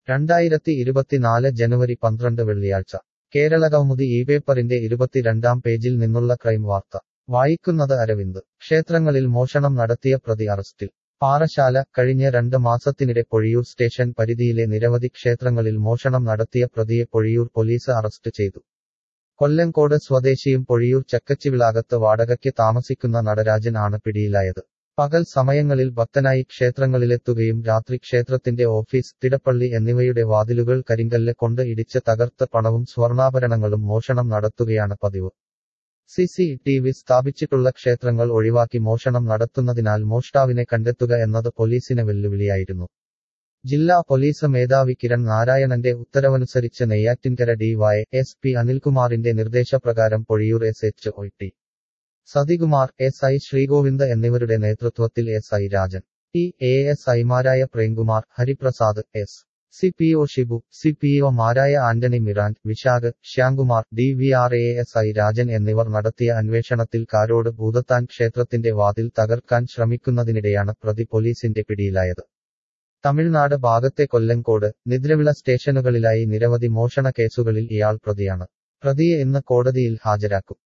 രണ്ടായിരത്തി ഇരുപത്തിനാല് ജനുവരി പന്ത്രണ്ട് വെള്ളിയാഴ്ച കേരളകൗമുദി ഈ പേപ്പറിന്റെ ഇരുപത്തിരണ്ടാം പേജിൽ നിന്നുള്ള ക്രൈം വാർത്ത വായിക്കുന്നത് അരവിന്ദ് ക്ഷേത്രങ്ങളിൽ മോഷണം നടത്തിയ പ്രതി അറസ്റ്റിൽ പാറശാല കഴിഞ്ഞ രണ്ട് മാസത്തിനിടെ പൊഴിയൂർ സ്റ്റേഷൻ പരിധിയിലെ നിരവധി ക്ഷേത്രങ്ങളിൽ മോഷണം നടത്തിയ പ്രതിയെ പൊഴിയൂർ പോലീസ് അറസ്റ്റ് ചെയ്തു കൊല്ലങ്കോട് സ്വദേശിയും പൊഴിയൂർ ചക്കച്ചിവിളാകത്ത് വാടകയ്ക്ക് താമസിക്കുന്ന നടരാജൻ ആണ് പിടിയിലായത് പകൽ സമയങ്ങളിൽ ഭക്തനായി ക്ഷേത്രങ്ങളിലെത്തുകയും രാത്രി ക്ഷേത്രത്തിന്റെ ഓഫീസ് തിടപ്പള്ളി എന്നിവയുടെ വാതിലുകൾ കരിങ്കല്ല് കൊണ്ട് ഇടിച്ച് തകർത്ത് പണവും സ്വർണ്ണാഭരണങ്ങളും മോഷണം നടത്തുകയാണ് പതിവ് സി സി ടി വി സ്ഥാപിച്ചിട്ടുള്ള ക്ഷേത്രങ്ങൾ ഒഴിവാക്കി മോഷണം നടത്തുന്നതിനാൽ മോഷ്ടാവിനെ കണ്ടെത്തുക എന്നത് പോലീസിന് വെല്ലുവിളിയായിരുന്നു ജില്ലാ പോലീസ് മേധാവി കിരൺ നാരായണന്റെ ഉത്തരവനുസരിച്ച് നെയ്യാറ്റിൻകര ഡിവൈ എസ് പി അനിൽകുമാറിന്റെ നിർദ്ദേശപ്രകാരം Pozhiyur S H O T Sathikumar S I Sreegovind എന്നിവരുടെ നേതൃത്വത്തിൽ S I Rajan T A S ഐമാരായ Premkumar Hariprasad S C P O Shibu C P ഒമാരായ Antony Mirand Vishakh Shyamkumar D V R A S I Rajan എന്നിവർ നടത്തിയ അന്വേഷണത്തിൽ കാരോട് ഭൂതത്താൻ ക്ഷേത്രത്തിന്റെ വാതിൽ തകർക്കാൻ ശ്രമിക്കുന്നതിനിടെയാണ് പ്രതി പോലീസിന്റെ പിടിയിലായത് തമിഴ്നാട് ഭാഗത്തെ കൊല്ലങ്കോട് നിദ്രവിള സ്റ്റേഷനുകളിലായി നിരവധി മോഷണ കേസുകളിൽ ഇയാൾ പ്രതിയാണ് പ്രതിയെ ഇന്ന് കോടതിയിൽ ഹാജരാക്കും